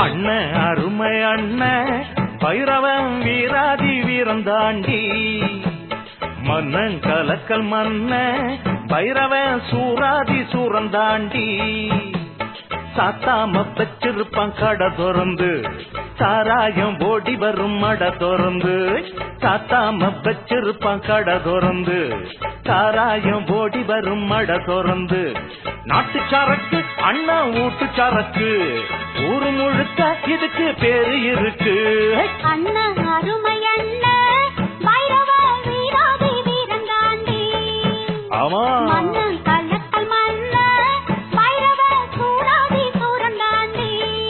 அண்ணன் அருமை அண்ணன் பைரவன் வீராதி வீரந்தாண்டி மன்னன் கலக்கல் மன்னன் பைரவன் சூராதி சூரந்தாண்டி சாத்தாம வச்சிருப்பான் கடை திறந்து சாராயம் ஓடி வரும் மட திறந்து சாத்தாம வச்சிருப்பான் கடை திறந்து சாராயம் ஓடி வரும் மட திறந்து நாட்டு சரக்கு அண்ணா ஊட்டு சரக்கு ஊரு முழுக்க இதுக்கு பேரு இருக்கு அண்ணன் அருமை அண்ணன் பைரவ வீராதி வீரந்தாண்டி ஆமா மன்னன் கள்ளக்கல் மன்னன் பைரவ சூராதி சூரந்தாண்டி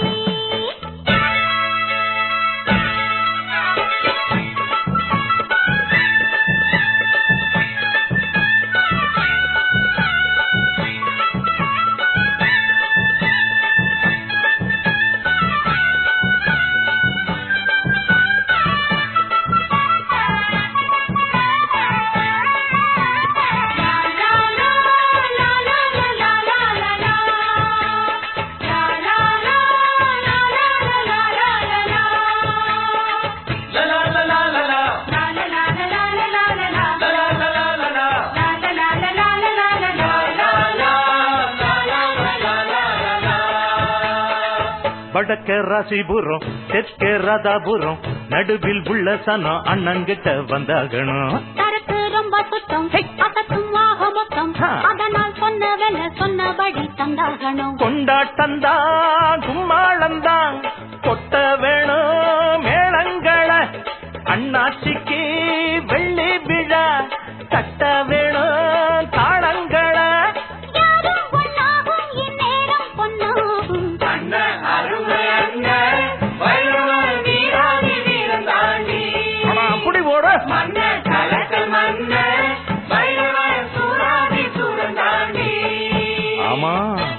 வடக்க ராசிபுரம் தெற்க ராதாபுரம் நடுவில் உள்ள சனம் அண்ணங்கிட்ட வந்தாகணும் சரக்கு ரொம்ப சுத்தம் அசத்தும் ஆக மொத்தம் ஆ. அதனால் சொன்ன வேலை சொன்னபடி தந்தாகணும் கொண்டாட்டந்தான் கும்மாளந்தான் கொட்ட வேணும் மேளங்கள அண்ணாச்சிக்கு வெள்ளி விழா கட்ட வேணும் தாளங்கள யாரும் பொன்னாகும் இந்நேரம் பொன்னாகும் ஆனா அப்படி போட ஆமா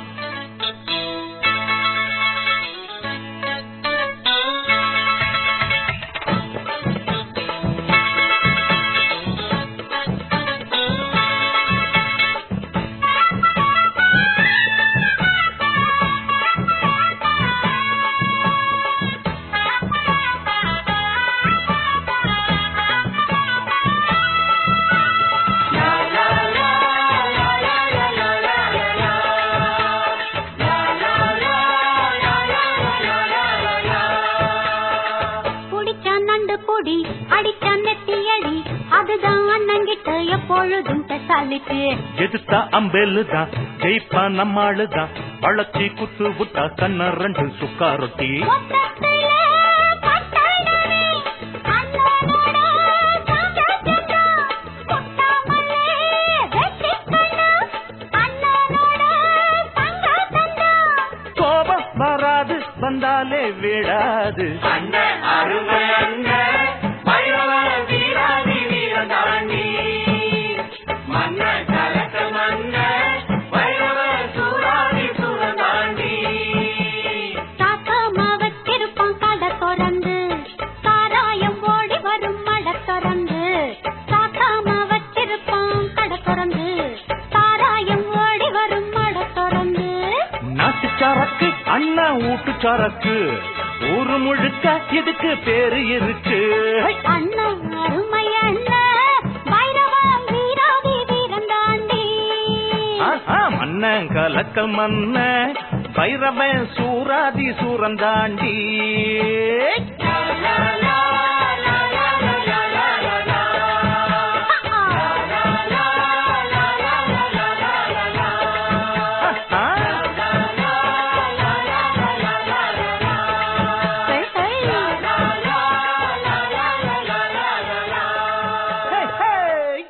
குடிச்சான் நண்டு பொடி அடிச்சான் நெத்தி அடி அதுதான் அண்ணங்கிட்ட எப்பொழுதும் பெசாலிட்டு எதுத்தா அம்பேலு தான் ஜெயிப்பா நம்மாளு தான் வளர்ச்சி குத்து விட்டா கண்ண ரெண்டு சுக்கா ரொட்டி மொத்தத்திலே பட்டணமே அண்ணனோட சங்கச்சந்தா கொட்டாமலே வெட்டிக்கண்ணு அண்ணனோட சங்கச்சந்தா கோபம் வராது வந்தாலே விடாது தாத்தாமா வச்சிருப்பான் கடை திறந்து சாராயம் ஓடி வரும் மட திறந்து தாத்தாமா வச்சிருப்பான் கடை திறந்து சாராயம் ஓடி வரும் மட திறந்து நாட்டு சரக்கு அண்ணா ஊட்டு சரக்கு ஊரு முழுக்க இதுக்கு பேரு இருக்கு அண்ணன் அருமை அண்ணன் பைரவம் வீராதி வீரந்தாண்டி ஆஹா, மன்னன் கலக்கல் மன்னன் பைரவன் சூராதி சூரந்தாண்டி லா, லா, லா.